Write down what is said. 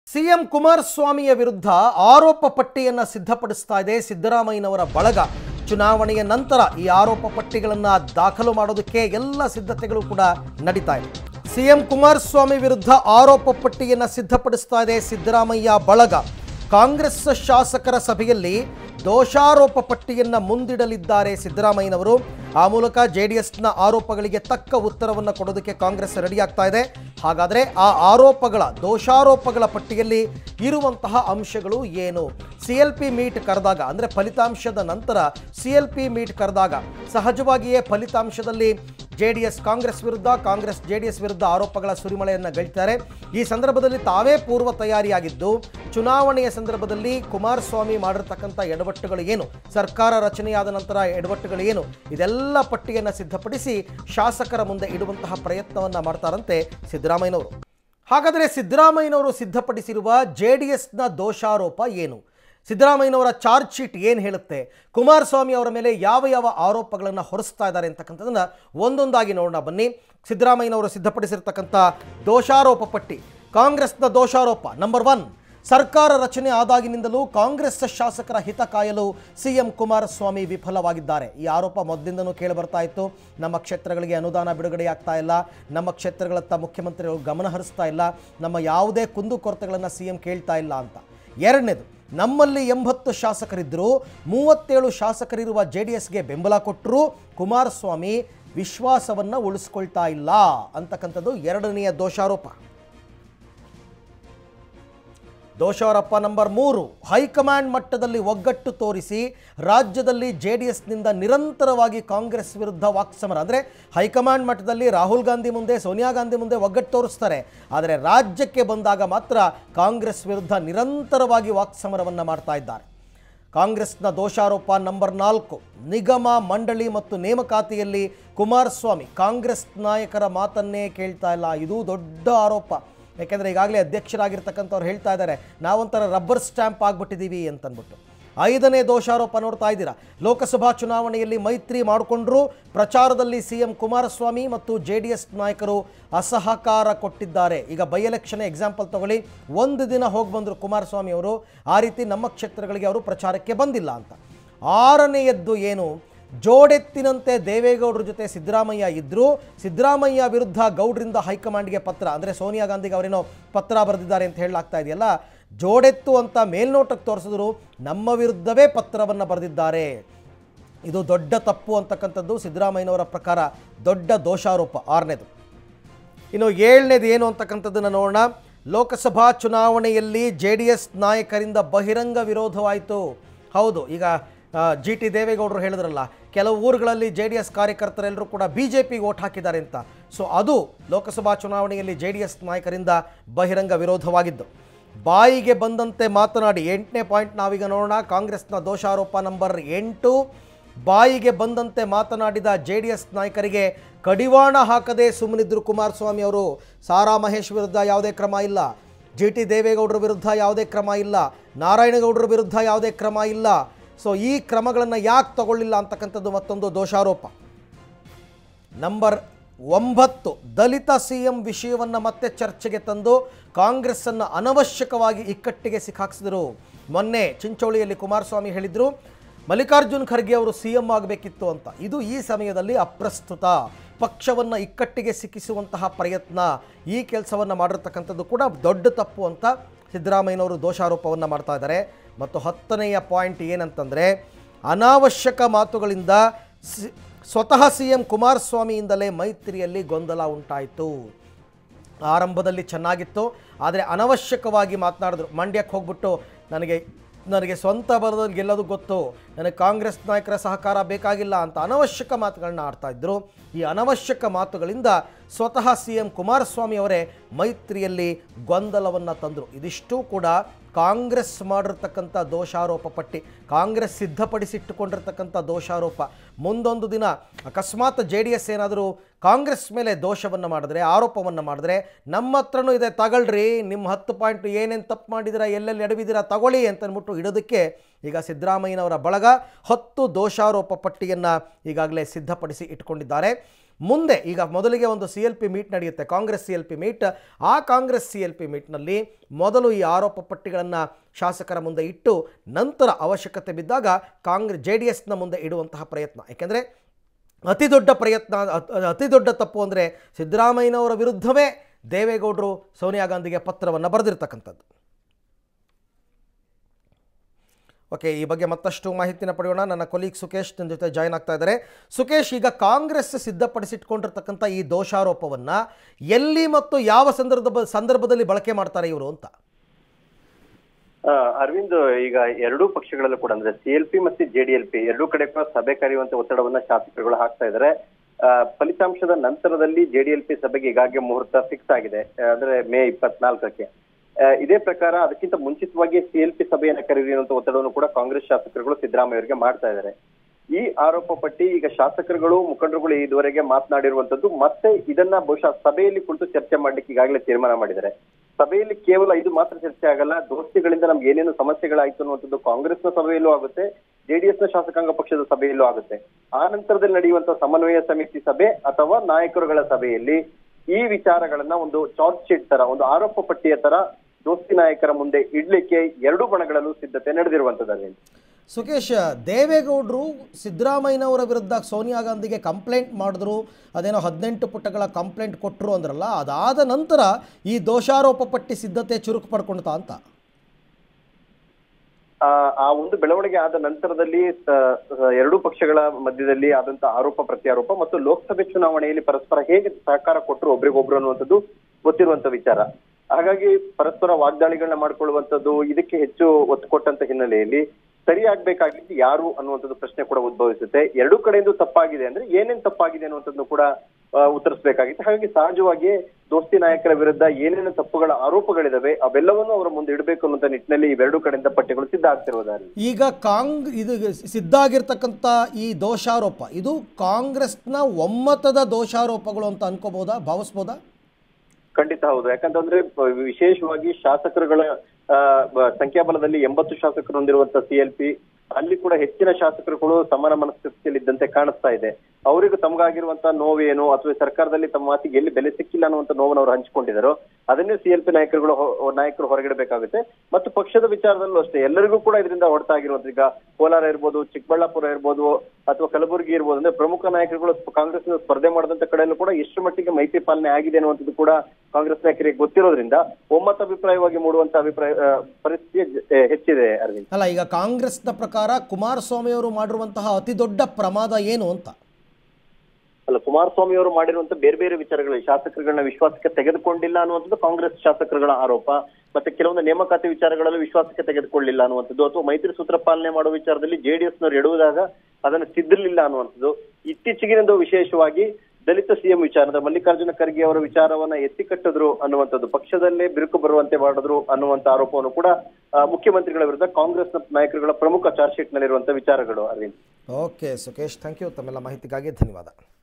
CM ಕುಮಾರಸ್ವಾಮಿಯ ವಿರುದ್ಧ ಆರೋಪ ಪಟ್ಟಿಯನ್ನು ಸಿದ್ಧಪಡಿಸ್ತಾ ಇದೆ ಸಿದ್ದರಾಮಯ್ಯನವರ ಬಳಗ ಚುನಾವಣೆಯ ನಂತರ ಈ ಆರೋಪ ಪಟ್ಟಿಗಳನ್ನು ದಾಖಲು ಮಾಡೋದಕ್ಕೆ ಎಲ್ಲ ಸಿದ್ಧತೆಗಳು ಕೂಡ ನಡೀತಾ ಇದೆ ಸಿಎಂ ಕುಮಾರಸ್ವಾಮಿ ವಿರುದ್ಧ ಆರೋಪ ಪಟ್ಟಿಯನ್ನು ಸಿದ್ಧಪಡಿಸ್ತಾ ಇದೆ ಸಿದ್ದರಾಮಯ್ಯ ಬಳಗ ಕಾಂಗ್ರೆಸ್ ಶಾಸಕರ ಸಭೆಯಲ್ಲಿ ದೋಷಾರೋಪ ಪಟ್ಟಿಯನ್ನು ಮುಂದಿಡಲಿದ್ದಾರೆ ಸಿದ್ದರಾಮಯ್ಯನವರು ಆ ಮೂಲಕ ಜೆ ಡಿ ಎಸ್ನ ಆರೋಪಗಳಿಗೆ ತಕ್ಕ ಉತ್ತರವನ್ನು ಕೊಡೋದಕ್ಕೆ ಕಾಂಗ್ರೆಸ್ ರೆಡಿಯಾಗ್ತಾ ಇದೆ ಹಾಗಾದರೆ ಆ ಆರೋಪಗಳ ದೋಷಾರೋಪಗಳ ಪಟ್ಟಿಯಲ್ಲಿ ಇರುವಂತಹ ಅಂಶಗಳು ಏನು ಸಿ ಎಲ್ ಪಿ ಮೀಟ್ ಕರೆದಾಗ ಅಂದರೆ ಫಲಿತಾಂಶದ ನಂತರ ಸಿ ಎಲ್ ಪಿ ಮೀಟ್ ಕರೆದಾಗ ಸಹಜವಾಗಿಯೇ ಫಲಿತಾಂಶದಲ್ಲಿ ಜೆ ಡಿ ಎಸ್ ಕಾಂಗ್ರೆಸ್ ವಿರುದ್ಧ ಕಾಂಗ್ರೆಸ್ ಜೆ ಡಿ ಎಸ್ ವಿರುದ್ಧ ಆರೋಪಗಳ ಸುರಿಮಳೆಯನ್ನು ಗಳಿತಾರೆ ಈ ಸಂದರ್ಭದಲ್ಲಿ ತಾವೇ ಪೂರ್ವ ತಯಾರಿಯಾಗಿದ್ದು ಚುನಾವಣೆಯ ಸಂದರ್ಭದಲ್ಲಿ ಕುಮಾರಸ್ವಾಮಿ ಮಾಡಿರ್ತಕ್ಕಂಥ ಎಡವಟ್ಟುಗಳು ಏನು ಸರ್ಕಾರ ರಚನೆಯಾದ ನಂತರ ಎಡವಟ್ಟುಗಳು ಏನು ಇದೆಲ್ಲ ಪಟ್ಟಿಯನ್ನು ಸಿದ್ಧಪಡಿಸಿ ಶಾಸಕರ ಮುಂದೆ ಇಡುವಂತಹ ಪ್ರಯತ್ನವನ್ನು ಮಾಡ್ತಾರಂತೆ ಸಿದ್ದರಾಮಯ್ಯನವರು ಹಾಗಾದರೆ ಸಿದ್ದರಾಮಯ್ಯನವರು ಸಿದ್ಧಪಡಿಸಿರುವ ಜೆ ಡಿ ಎಸ್ನ ದೋಷಾರೋಪ ಏನು ಸಿದ್ದರಾಮಯ್ಯನವರ ಚಾರ್ಜ್ ಶೀಟ್ ಏನು ಹೇಳುತ್ತೆ ಕುಮಾರಸ್ವಾಮಿ ಅವರ ಮೇಲೆ ಯಾವ ಯಾವ ಆರೋಪಗಳನ್ನು ಹೊರಿಸ್ತಾ ಇದ್ದಾರೆ ಅಂತಕ್ಕಂಥದ್ದನ್ನು ಒಂದೊಂದಾಗಿ ನೋಡೋಣ ಬನ್ನಿ ಸಿದ್ದರಾಮಯ್ಯನವರು ಸಿದ್ಧಪಡಿಸಿರ್ತಕ್ಕಂಥ ದೋಷಾರೋಪ ಪಟ್ಟಿ ಕಾಂಗ್ರೆಸ್ನ ದೋಷಾರೋಪ ನಂಬರ್ ಒನ್ ಸರ್ಕಾರ ರಚನೆ ಆದಾಗಿನಿಂದಲೂ ಕಾಂಗ್ರೆಸ್ ಶಾಸಕರ ಹಿತ ಕಾಯಲು ಸಿಎಂ ಕುಮಾರಸ್ವಾಮಿ ವಿಫಲವಾಗಿದ್ದಾರೆ ಈ ಆರೋಪ ಮೊದಲಿಂದನೂ ಕೇಳಿ ಬರ್ತಾ ಇತ್ತು ನಮ್ಮ ಕ್ಷೇತ್ರಗಳಿಗೆ ಅನುದಾನ ಬಿಡುಗಡೆಯಾಗ್ತಾ ಇಲ್ಲ ನಮ್ಮ ಕ್ಷೇತ್ರಗಳತ್ತ ಮುಖ್ಯಮಂತ್ರಿಗಳು ಗಮನ ಹರಿಸ್ತಾ ಇಲ್ಲ ನಮ್ಮ ಯಾವುದೇ ಕುಂದುಕೊರತೆಗಳನ್ನು ಸಿ ಎಂ ಕೇಳ್ತಾ ಇಲ್ಲ ಅಂತ ಎರಡನೇದು ನಮ್ಮಲ್ಲಿ ಎಂಬತ್ತು ಶಾಸಕರಿದ್ದರೂ ಮೂವತ್ತೇಳು ಶಾಸಕರಿರುವ ಜೆ ಡಿ ಎಸ್ಗೆ ಬೆಂಬಲ ಕೊಟ್ಟರೂ ಕುಮಾರಸ್ವಾಮಿ ವಿಶ್ವಾಸವನ್ನು ಉಳಿಸ್ಕೊಳ್ತಾ ಇಲ್ಲ ಅಂತಕ್ಕಂಥದ್ದು ಎರಡನೆಯ ದೋಷಾರೋಪ ದೋಷಾರೋಪ ನಂಬರ್ ಮೂರು ಹೈಕಮಾಂಡ್ ಮಟ್ಟದಲ್ಲಿ ಒಗ್ಗಟ್ಟು ತೋರಿಸಿ ರಾಜ್ಯದಲ್ಲಿ ಜೆ ಡಿ ಎಸ್ನಿಂದ ನಿರಂತರವಾಗಿ ಕಾಂಗ್ರೆಸ್ ವಿರುದ್ಧ ವಾಕ್ಸಮರ ಅಂದರೆ ಹೈಕಮಾಂಡ್ ಮಟ್ಟದಲ್ಲಿ ರಾಹುಲ್ ಗಾಂಧಿ ಮುಂದೆ ಸೋನಿಯಾ ಗಾಂಧಿ ಮುಂದೆ ಒಗ್ಗಟ್ಟು ತೋರಿಸ್ತಾರೆ ಆದರೆ ರಾಜ್ಯಕ್ಕೆ ಬಂದಾಗ ಮಾತ್ರ ಕಾಂಗ್ರೆಸ್ ವಿರುದ್ಧ ನಿರಂತರವಾಗಿ ವಾಕ್ಸಮರವನ್ನು ಮಾಡ್ತಾ ಇದ್ದಾರೆ ಕಾಂಗ್ರೆಸ್ನ ದೋಷಾರೋಪ ನಂಬರ್ ನಾಲ್ಕು ನಿಗಮ ಮಂಡಳಿ ಮತ್ತು ನೇಮಕಾತಿಯಲ್ಲಿ ಕುಮಾರಸ್ವಾಮಿ ಕಾಂಗ್ರೆಸ್ ನಾಯಕರ ಮಾತನ್ನೇ ಕೇಳ್ತಾ ಇಲ್ಲ ಇದು ದೊಡ್ಡ ಆರೋಪ ಯಾಕೆಂದರೆ ಈಗಾಗಲೇ ಅಧ್ಯಕ್ಷರಾಗಿರ್ತಕ್ಕಂಥವ್ರು ಹೇಳ್ತಾ ಇದ್ದಾರೆ ನಾವೊಂಥರ ರಬ್ಬರ್ ಸ್ಟ್ಯಾಂಪ್ ಆಗಿಬಿಟ್ಟಿದ್ದೀವಿ ಅಂತಂದ್ಬಿಟ್ಟು ಐದನೇ ದೋಷಾರೋಪ ನೋಡ್ತಾ ಇದ್ದೀರಾ ಲೋಕಸಭಾ ಚುನಾವಣೆಯಲ್ಲಿ ಮೈತ್ರಿ ಮಾಡಿಕೊಂಡ್ರೂ ಪ್ರಚಾರದಲ್ಲಿ ಸಿ ಎಂ ಕುಮಾರಸ್ವಾಮಿ ಮತ್ತು ಜೆ ಡಿ ಎಸ್ ನಾಯಕರು ಅಸಹಕಾರ ಕೊಟ್ಟಿದ್ದಾರೆ ಈಗ ಬೈ ಎಲೆಕ್ಷನ್ ಎಕ್ಸಾಂಪಲ್ ತಗೊಳ್ಳಿ ಒಂದು ದಿನ ಹೋಗಿ ಬಂದರು ಕುಮಾರಸ್ವಾಮಿ ಅವರು ಆ ರೀತಿ ನಮ್ಮ ಕ್ಷೇತ್ರಗಳಿಗೆ ಅವರು ಪ್ರಚಾರಕ್ಕೆ ಬಂದಿಲ್ಲ ಅಂತ ಆರನೆಯದ್ದು ಏನು ಜೋಡೆತ್ತಿನಂತೆ ದೇವೇಗೌಡರ ಜೊತೆ ಸಿದ್ದರಾಮಯ್ಯ ಇದ್ದರೂ ಸಿದ್ದರಾಮಯ್ಯ ವಿರುದ್ಧ ಗೌಡ್ರಿಂದ ಹೈಕಮಾಂಡ್ಗೆ ಪತ್ರ ಅಂದರೆ ಸೋನಿಯಾ ಗಾಂಧಿಗೆ ಅವರೇನೋ ಪತ್ರ ಬರೆದಿದ್ದಾರೆ ಅಂತ ಹೇಳಲಾಗ್ತಾ ಇದೆಯಲ್ಲ ಜೋಡೆತ್ತು ಅಂತ ಮೇಲ್ನೋಟಕ್ಕೆ ತೋರಿಸಿದ್ರು ನಮ್ಮ ವಿರುದ್ಧವೇ ಪತ್ರವನ್ನು ಬರೆದಿದ್ದಾರೆ ಇದು ದೊಡ್ಡ ತಪ್ಪು ಅಂತಕ್ಕಂಥದ್ದು ಸಿದ್ದರಾಮಯ್ಯನವರ ಪ್ರಕಾರ ದೊಡ್ಡ ದೋಷಾರೋಪ ಆರನೇದು ಇನ್ನು ಏಳನೇದು ಏನು ಅಂತಕ್ಕಂಥದ್ದನ್ನು ನೋಡೋಣ ಲೋಕಸಭಾ ಚುನಾವಣೆಯಲ್ಲಿ ಜೆ ಡಿ ಎಸ್ ನಾಯಕರಿಂದ ಬಹಿರಂಗ ವಿರೋಧವಾಯಿತು ಹೌದು ಈಗ ಜಿ ಟಿ ದೇವೇಗೌಡರು ಹೇಳಿದ್ರಲ್ಲ ಕೆಲವು ಊರುಗಳಲ್ಲಿ ಜೆ ಡಿ ಎಸ್ ಕಾರ್ಯಕರ್ತರೆಲ್ಲರೂ ಕೂಡ ಬಿ ಜೆ ಪಿಗೆ ಓಟ್ ಹಾಕಿದ್ದಾರೆ ಅಂತ ಸೊ ಅದು ಲೋಕಸಭಾ ಚುನಾವಣೆಯಲ್ಲಿ ಜೆ ಡಿ ಎಸ್ ನಾಯಕರಿಂದ ಬಹಿರಂಗ ವಿರೋಧವಾಗಿದ್ದು ಬಾಯಿಗೆ ಬಂದಂತೆ ಮಾತನಾಡಿ ಎಂಟನೇ ಪಾಯಿಂಟ್ ನಾವೀಗ ನೋಡೋಣ ಕಾಂಗ್ರೆಸ್ನ ದೋಷಾರೋಪ ನಂಬರ್ ಎಂಟು ಬಾಯಿಗೆ ಬಂದಂತೆ ಮಾತನಾಡಿದ ಜೆ ಡಿ ಎಸ್ ನಾಯಕರಿಗೆ ಕಡಿವಾಣ ಹಾಕದೆ ಸುಮ್ಮನಿದ್ರು ಕುಮಾರಸ್ವಾಮಿ ಅವರು ಸಾರಾ ಮಹೇಶ್ ವಿರುದ್ಧ ಯಾವುದೇ ಕ್ರಮ ಇಲ್ಲ ಜಿ ಟಿ ದೇವೇಗೌಡರ ವಿರುದ್ಧ ಯಾವುದೇ ಕ್ರಮ ಇಲ್ಲ ನಾರಾಯಣಗೌಡರ ವಿರುದ್ಧ ಯಾವುದೇ ಕ್ರಮ ಇಲ್ಲ ಸೊ ಈ ಕ್ರಮಗಳನ್ನು ಯಾಕೆ ತಗೊಳ್ಳಿಲ್ಲ ಅಂತಕ್ಕಂಥದ್ದು ಮತ್ತೊಂದು ದೋಷಾರೋಪ ನಂಬರ್ ಒಂಬತ್ತು ದಲಿತ ಸಿ ಎಂ ವಿಷಯವನ್ನು ಮತ್ತೆ ಚರ್ಚೆಗೆ ತಂದು ಕಾಂಗ್ರೆಸ್ಸನ್ನು ಅನವಶ್ಯಕವಾಗಿ ಇಕ್ಕಟ್ಟಿಗೆ ಸಿಕ್ಕಾಕ್ಸಿದರು ಮೊನ್ನೆ ಚಿಂಚೋಳಿಯಲ್ಲಿ ಕುಮಾರಸ್ವಾಮಿ ಹೇಳಿದರು ಮಲ್ಲಿಕಾರ್ಜುನ್ ಖರ್ಗೆ ಅವರು ಸಿ ಎಂ ಆಗಬೇಕಿತ್ತು ಅಂತ ಇದು ಈ ಸಮಯದಲ್ಲಿ ಅಪ್ರಸ್ತುತ ಪಕ್ಷವನ್ನು ಇಕ್ಕಟ್ಟಿಗೆ ಸಿಕ್ಕಿಸುವಂತಹ ಪ್ರಯತ್ನ ಈ ಕೆಲಸವನ್ನು ಮಾಡಿರ್ತಕ್ಕಂಥದ್ದು ಕೂಡ ದೊಡ್ಡ ತಪ್ಪು ಅಂತ ಸಿದ್ದರಾಮಯ್ಯನವರು ದೋಷಾರೋಪವನ್ನು ಮಾಡ್ತಾ ಇದ್ದಾರೆ ಮತ್ತು ಹತ್ತನೆಯ ಪಾಯಿಂಟ್ ಏನಂತಂದರೆ ಅನಾವಶ್ಯಕ ಮಾತುಗಳಿಂದ ಸಿ- ಸ್ವತಃ ಸಿ ಎಂ ಕುಮಾರಸ್ವಾಮಿಯಿಂದಲೇ ಮೈತ್ರಿಯಲ್ಲಿ ಗೊಂದಲ ಉಂಟಾಯಿತು ಆರಂಭದಲ್ಲಿ ಚೆನ್ನಾಗಿತ್ತು ಆದರೆ ಅನವಶ್ಯಕವಾಗಿ ಮಾತನಾಡಿದ್ರು ಮಂಡ್ಯಕ್ಕೆ ಹೋಗ್ಬಿಟ್ಟು ನನಗೆ ನನಗೆ ಸ್ವಂತ ಬರದಲ್ಲಿ ಗೆಲ್ಲೋದು ಗೊತ್ತು ನನಗೆ ಕಾಂಗ್ರೆಸ್ ನಾಯಕರ ಸಹಕಾರ ಬೇಕಾಗಿಲ್ಲ ಅಂತ ಅನವಶ್ಯಕ ಮಾತುಗಳನ್ನ ಆಡ್ತಾ ಇದ್ದರು ಈ ಅನವಶ್ಯಕ ಮಾತುಗಳಿಂದ ಸ್ವತಃ ಸಿ ಎಂ ಕುಮಾರಸ್ವಾಮಿ ಅವರೇ ಮೈತ್ರಿಯಲ್ಲಿ ಗೊಂದಲವನ್ನು ತಂದರು ಇದಿಷ್ಟೂ ಕೂಡ ಕಾಂಗ್ರೆಸ್ ಮಾಡಿರ್ತಕ್ಕಂಥ ದೋಷಾರೋಪ ಪಟ್ಟಿ ಕಾಂಗ್ರೆಸ್ ಸಿದ್ಧಪಡಿಸಿಟ್ಟುಕೊಂಡಿರ್ತಕ್ಕಂಥ ದೋಷಾರೋಪ ಮುಂದೊಂದು ದಿನ ಅಕಸ್ಮಾತ್ ಜೆ ಡಿ ಎಸ್ ಏನಾದರೂ ಕಾಂಗ್ರೆಸ್ ಮೇಲೆ ದೋಷವನ್ನು ಮಾಡಿದ್ರೆ ಆರೋಪವನ್ನು ಮಾಡಿದ್ರೆ ನಮ್ಮ ಹತ್ರನೂ ಇದೆ ತಗೊಳ್ರಿ ನಿಮ್ಮ ಹತ್ತು ಪಾಯಿಂಟ್ ಏನೇನು ತಪ್ಪು ಮಾಡಿದ್ದೀರಾ ಎಲ್ಲೆಲ್ಲಿ ಎಡವಿದ್ದೀರಾ ತಗೊಳ್ಳಿ ಅಂತ ಅಂದ್ಬಿಟ್ಟು ಇಡೋದಕ್ಕೆ ಈಗ ಸಿದ್ದರಾಮಯ್ಯನವರ ಬಳಗ ಹತ್ತು ದೋಷಾರೋಪ ಪಟ್ಟಿಯನ್ನು ಈಗಾಗಲೇ ಸಿದ್ಧಪಡಿಸಿ ಇಟ್ಕೊಂಡಿದ್ದಾರೆ ಮುಂದೆ ಈಗ ಮೊದಲಿಗೆ ಒಂದು ಸಿ ಎಲ್ ಪಿ ಮೀಟ್ ನಡೆಯುತ್ತೆ Congress C L P meet ಆ ಕಾಂಗ್ರೆಸ್ ಸಿ ಎಲ್ ಪಿ ಮೀಟ್ನಲ್ಲಿ ಮೊದಲು ಈ ಆರೋಪ ಪಟ್ಟಿಗಳನ್ನು ಶಾಸಕರ ಮುಂದೆ ಇಟ್ಟು ನಂತರ ಅವಶ್ಯಕತೆ ಬಿದ್ದಾಗ ಕಾಂಗ್ರೆಸ್ ಜೆ ಡಿ ಎಸ್ನ ಮುಂದೆ ಇಡುವಂತಹ ಪ್ರಯತ್ನ ಯಾಕೆಂದರೆ ಅತಿ ದೊಡ್ಡ ಪ್ರಯತ್ನ ಅತ್- ಅತಿ ದೊಡ್ಡ ತಪ್ಪು ಅಂದರೆ ಸಿದ್ದರಾಮಯ್ಯನವರ ವಿರುದ್ಧವೇ ದೇವೇಗೌಡರು ಸೋನಿಯಾ ಗಾಂಧಿಗೆ ಪತ್ರವನ್ನು ಬರೆದಿರ್ತಕ್ಕಂಥದ್ದು ಓಕೆ ಈ ಬಗ್ಗೆ ಮತ್ತಷ್ಟು ಮಾಹಿತಿನ ಪಡೆಯೋಣ ನನ್ನ ಕೊಲೀಗ್ ಸುಕೇಶ್ ನನ್ನ ಜೊತೆ ಜಾಯ್ನ್ ಆಗ್ತಾ ಇದ್ದಾರೆ ಸುಕೇಶ್ ಈಗ ಕಾಂಗ್ರೆಸ್ ಸಿದ್ಧಪಡಿಸಿಟ್ಕೊಂಡಿರ್ತಕ್ಕಂಥ ಈ ದೋಷಾರೋಪವನ್ನು ಎಲ್ಲಿ ಮತ್ತು ಯಾವ ಸಂದರ್ಭ ಸಂದರ್ಭದಲ್ಲಿ ಬಳಕೆ ಮಾಡ್ತಾರೆ ಇವರು ಅಂತ ಆ, ಅರವಿಂದ್ ಈಗ ಎರಡೂ ಪಕ್ಷಗಳಲ್ಲೂ ಕೂಡ ಅಂದ್ರೆ ಸಿಎಲ್ಪಿ ಮತ್ತೆ ಜೆಡಿಎಲ್ಪಿ ಎರಡೂ ಕಡೆ ಕೂಡ ಸಭೆ ಕರೆಯುವಂತ ಒತ್ತಡವನ್ನ ಶಾಸಕರುಗಳು ಹಾಕ್ತಾ ಇದ್ದಾರೆ ಆ, ಫಲಿತಾಂಶದ ನಂತರದಲ್ಲಿ ಜೆಡಿಎಲ್ಪಿ ಸಭೆಗೆ ಈಗಾಗಲೇ ಮುಹೂರ್ತ ಫಿಕ್ಸ್ ಆಗಿದೆ ಆ, ಅಂದ್ರೆ ಮೇ ಇಪ್ಪತ್ನಾಲ್ಕಕ್ಕೆ ಆ, ಇದೇ ಪ್ರಕಾರ ಅದಕ್ಕಿಂತ ಮುಂಚಿತವಾಗಿ ಸಿಎಲ್ಪಿ ಸಭೆಯನ್ನ ಕರೆಯುವಂತ ಒತ್ತಡವನ್ನು ಕೂಡ ಕಾಂಗ್ರೆಸ್ ಶಾಸಕರುಗಳು ಸಿದ್ದರಾಮಯ್ಯ ಅವರಿಗೆ ಮಾಡ್ತಾ ಇದ್ದಾರೆ ಈ ಆರೋಪ ಪಟ್ಟಿ ಈಗ ಶಾಸಕರುಗಳು ಮುಖಂಡರುಗಳು ಇದುವರೆಗೆ ಮಾತನಾಡಿರುವಂತದ್ದು ಮತ್ತೆ ಇದನ್ನ ಬಹುಶಃ ಸಭೆಯಲ್ಲಿ ಕುಳಿತು ಚರ್ಚೆ ಮಾಡ್ಲಿಕ್ಕೆ ಈಗಾಗಲೇ ತೀರ್ಮಾನ ಮಾಡಿದ್ದಾರೆ ಸಭೆಯಲ್ಲಿ ಕೇವಲ ಇದು ಮಾತ್ರ ಚರ್ಚೆ ಆಗಲ್ಲ ದೋಸ್ತಿಗಳಿಂದ ನಮ್ಗೆ ಏನೇನು ಸಮಸ್ಯೆಗಳಾಯ್ತು ಅನ್ನುವಂಥದ್ದು ಕಾಂಗ್ರೆಸ್ನ ಸಭೆಯಲ್ಲೂ ಆಗುತ್ತೆ ಜೆಡಿಎಸ್ನ ಶಾಸಕಾಂಗ ಪಕ್ಷದ ಸಭೆಯಲ್ಲೂ ಆಗುತ್ತೆ ಆ ನಂತರದಲ್ಲಿ ನಡೆಯುವಂತಹ ಸಮನ್ವಯ ಸಮಿತಿ ಸಭೆ ಅಥವಾ ನಾಯಕರುಗಳ ಸಭೆಯಲ್ಲಿ ಈ ವಿಚಾರಗಳನ್ನ ಒಂದು ಚಾರ್ಜ್ ಶೀಟ್ ತರ ಒಂದು ಆರೋಪ ಪಟ್ಟಿಯ ತರ ದೋಸ್ತಿ ನಾಯಕರ ಮುಂದೆ ಇಡ್ಲಿಕ್ಕೆ ಎರಡೂ ಬಣಗಳಲ್ಲೂ ಸಿದ್ಧತೆ ನಡೆದಿರುವಂತದ್ದು ಸುಕೇಶ್ ದೇವೇಗೌಡರು ಸಿದ್ದರಾಮಯ್ಯನವರ ವಿರುದ್ಧ ಸೋನಿಯಾ ಗಾಂಧಿಗೆ ಕಂಪ್ಲೇಂಟ್ ಮಾಡಿದ್ರು ಅದೇನೋ ಹದಿನೆಂಟು ಪುಟಗಳ ಕಂಪ್ಲೇಂಟ್ ಕೊಟ್ಟರು ಅಂದ್ರಲ್ಲ ಅದಾದ ನಂತರ ಈ ದೋಷಾರೋಪ ಪಟ್ಟಿ ಸಿದ್ಧತೆ ಚುರುಕು ಪಡ್ಕೊಳ್ತಾ ಅಂತ ಆ ಆ ಒಂದು ಬೆಳವಣಿಗೆ ಆದ ನಂತರದಲ್ಲಿ ಸ- ಸ- ಎರಡೂ ಪಕ್ಷಗಳ ಮಧ್ಯದಲ್ಲಿ ಆದಂತ ಆರೋಪ ಪ್ರತ್ಯಾರೋಪ ಮತ್ತು ಲೋಕಸಭೆ ಚುನಾವಣೆಯಲ್ಲಿ ಪರಸ್ಪರ ಹೇಗೆ ಸಹಕಾರ ಕೊಟ್ಟರು ಒಬ್ರಿಗೊಬ್ರು ಅನ್ನುವಂಥದ್ದು ಗೊತ್ತಿರುವಂತ ವಿಚಾರ ಹಾಗಾಗಿ ಪರಸ್ಪರ ವಾಗ್ದಾಳಿಗಳನ್ನ ಮಾಡ್ಕೊಳ್ಳುವಂಥದ್ದು ಇದಕ್ಕೆ ಹೆಚ್ಚು ಒತ್ತು ಕೊಟ್ಟಂತ ಹಿನ್ನೆಲೆಯಲ್ಲಿ ಸರಿಯಾಗ್ಬೇಕಾಗಿದ್ದು ಯಾರು ಅನ್ನುವಂಥದ್ದು ಪ್ರಶ್ನೆ ಕೂಡ ಉದ್ಭವಿಸುತ್ತೆ ಎರಡೂ ಕಡೆಯಿಂದ ತಪ್ಪಾಗಿದೆ ಅಂದ್ರೆ ಏನೇನ್ ತಪ್ಪಾಗಿದೆ ಅನ್ನುವಂಥದ್ದು ಕೂಡ ಆ, ಉತ್ತರಿಸಬೇಕಾಗಿತ್ತು ಹಾಗಾಗಿ ಸಹಜವಾಗಿ ದೋಸ್ತಿ ನಾಯಕರ ವಿರುದ್ಧ ಏನೇನು ತಪ್ಪುಗಳ ಆರೋಪಗಳಿದಾವೆ ಅವೆಲ್ಲವನ್ನೂ ಅವರ ಮುಂದೆ ಇಡಬೇಕು ಅನ್ನುವಂತ ನಿಟ್ಟಿನಲ್ಲಿ ಇವೆರಡೂ ಕಡೆಯಿಂದ ಪಟ್ಟಿಗಳು ಸಿದ್ಧ ಆಗ್ತಿರೋದಾರಿ ಈಗ ಕಾಂಗ್ ಇದು ಸಿದ್ಧ ಆಗಿರ್ತಕ್ಕಂಥ ಈ ದೋಷಾರೋಪ ಇದು ಕಾಂಗ್ರೆಸ್ನ ಒಮ್ಮತದ ದೋಷಾರೋಪಗಳು ಅಂತ ಅನ್ಕೋಬೋದಾ ಭಾವಿಸ್ಬೋದಾ ಖಂಡಿತ ಹೌದು ಯಾಕಂತಂದ್ರೆ ಪ- ವಿಶೇಷವಾಗಿ ಶಾಸಕರುಗಳ ಆ, ಬ- ಸಂಖ್ಯಾಬಲದಲ್ಲಿ ಎಂಬತ್ತು ಶಾಸಕರು ಹೊಂದಿರುವಂತ ಸಿಎಲ್ಪಿ ಅಲ್ಲಿ ಕೂಡ ಹೆಚ್ಚಿನ ಶಾಸಕರುಗಳು ಸಮಾನ ಮನಸ್ಥಿತಿಯಲ್ಲಿದ್ದಂತೆ ಕಾಣಿಸ್ತಾ ಇದೆ ಅವರಿಗೂ ತಮಗಾಗಿರುವಂತ ನೋವೇನು ಅಥವಾ ಸರ್ಕಾರದಲ್ಲಿ ತಮ್ಮ ಮಾತಿಗೆ ಎಲ್ಲಿ ಬೆಲೆ ಸಿಕ್ಕಿಲ್ಲ ಅನ್ನುವಂತ ನೋವನ್ನು ಅವರು ಹಂಚಿಕೊಂಡಿದ್ದಾರೋ ಅದನ್ನೇ ಸಿಎಲ್ಪಿ ನಾಯಕರುಗಳು ಹೊ- ನಾಯಕರು ಹೊರಗಿಡಬೇಕಾಗುತ್ತೆ ಮತ್ತು ಪಕ್ಷದ ವಿಚಾರದಲ್ಲೂ ಅಷ್ಟೇ ಎಲ್ಲರಿಗೂ ಕೂಡ ಇದರಿಂದ ಹೊಡೆತ ಆಗಿರುವಂತ ಈಗ ಕೋಲಾರ ಇರ್ಬೋದು ಚಿಕ್ಕಬಳ್ಳಾಪುರ ಇರ್ಬೋದು ಅಥವಾ ಕಲಬುರಗಿ ಇರ್ಬೋದು ಅಂದ್ರೆ ಪ್ರಮುಖ ನಾಯಕರುಗಳು ಕಾಂಗ್ರೆಸ್ ಸ್ಪರ್ಧೆ ಮಾಡಿದಂತ ಕಡೆಯಲ್ಲೂ ಕೂಡ ಎಷ್ಟು ಮಟ್ಟಿಗೆ ಮೈತ್ರಿ ಪಾಲನೆ ಆಗಿದೆ ಅನ್ನುವಂಥದ್ದು ಕೂಡ ಕಾಂಗ್ರೆಸ್ ನಾಯಕರಿಗೆ ಗೊತ್ತಿರೋದ್ರಿಂದ ಒಮ್ಮತ ಅಭಿಪ್ರಾಯವಾಗಿ ಮೂಡುವಂತ ಅಭಿಪ್ರಾಯ ಆ, ಪರಿಸ್ಥಿತಿ ಜ- ಆ, ಹೆಚ್ಚಿದೆ ಅರವಿಂದ್ ಅಲ್ಲ ಈಗ ಕಾಂಗ್ರೆಸ್ನ ಪ್ರಕಾರ ಕುಮಾರಸ್ವಾಮಿ ಅವರು ಮಾಡಿರುವಂತಹ ಅತಿ ದೊಡ್ಡ ಪ್ರಮಾದ ಏನು ಅಂತ ಅಲ್ಲ ಕುಮಾರಸ್ವಾಮಿ ಅವರು ಮಾಡಿರುವಂತ ಬೇರೆ ಬೇರೆ ವಿಚಾರಗಳಲ್ಲಿ ಶಾಸಕರುಗಳನ್ನ ವಿಶ್ವಾಸಕ್ಕೆ ತೆಗೆದುಕೊಂಡಿಲ್ಲ ಅನ್ನುವಂಥದ್ದು ಕಾಂಗ್ರೆಸ್ ಶಾಸಕರುಗಳ ಆರೋಪ ಮತ್ತೆ ಕೆಲವೊಂದು ನೇಮಕಾತಿ ವಿಚಾರಗಳಲ್ಲಿ ವಿಶ್ವಾಸಕ್ಕೆ ತೆಗೆದುಕೊಳ್ಳಿಲ್ಲ ಅನ್ನುವಂಥದ್ದು ಅಥವಾ ಮೈತ್ರಿ ಸೂತ್ರ ಪಾಲನೆ ಮಾಡುವ ವಿಚಾರದಲ್ಲಿ ಜೆಡಿಎಸ್ ನವರು ಎಡುವುದಾಗ ಅದನ್ನು ಸಿದ್ದಿರಲಿಲ್ಲ ಅನ್ನುವಂಥದ್ದು ಇತ್ತೀಚೆಗಿನದು ವಿಶೇಷವಾಗಿ ದಲಿತ ಸಿಎಂ ವಿಚಾರದ ಮಲ್ಲಿಕಾರ್ಜುನ ಖರ್ಗೆ ಅವರ ವಿಚಾರವನ್ನ ಎತ್ತಿ ಕಟ್ಟಿದ್ರು ಅನ್ನುವಂಥದ್ದು ಪಕ್ಷದಲ್ಲೇ ಬಿರುಕು ಬರುವಂತೆ ಮಾಡಿದ್ರು ಅನ್ನುವಂತ ಆರೋಪವನ್ನು ಕೂಡ ಆ, ಮುಖ್ಯಮಂತ್ರಿಗಳ ವಿರುದ್ಧ ಕಾಂಗ್ರೆಸ್ನ ನಾಯಕರುಗಳ ಪ್ರಮುಖ ಚಾರ್ಜ್ ಶೀಟ್ ನಲ್ಲಿರುವಂತ ವಿಚಾರಗಳು Arvind okay Sukesh thank you ತಮ್ಮೆಲ್ಲ ಮಾಹಿತಿಗಾಗಿ ಧನ್ಯವಾದ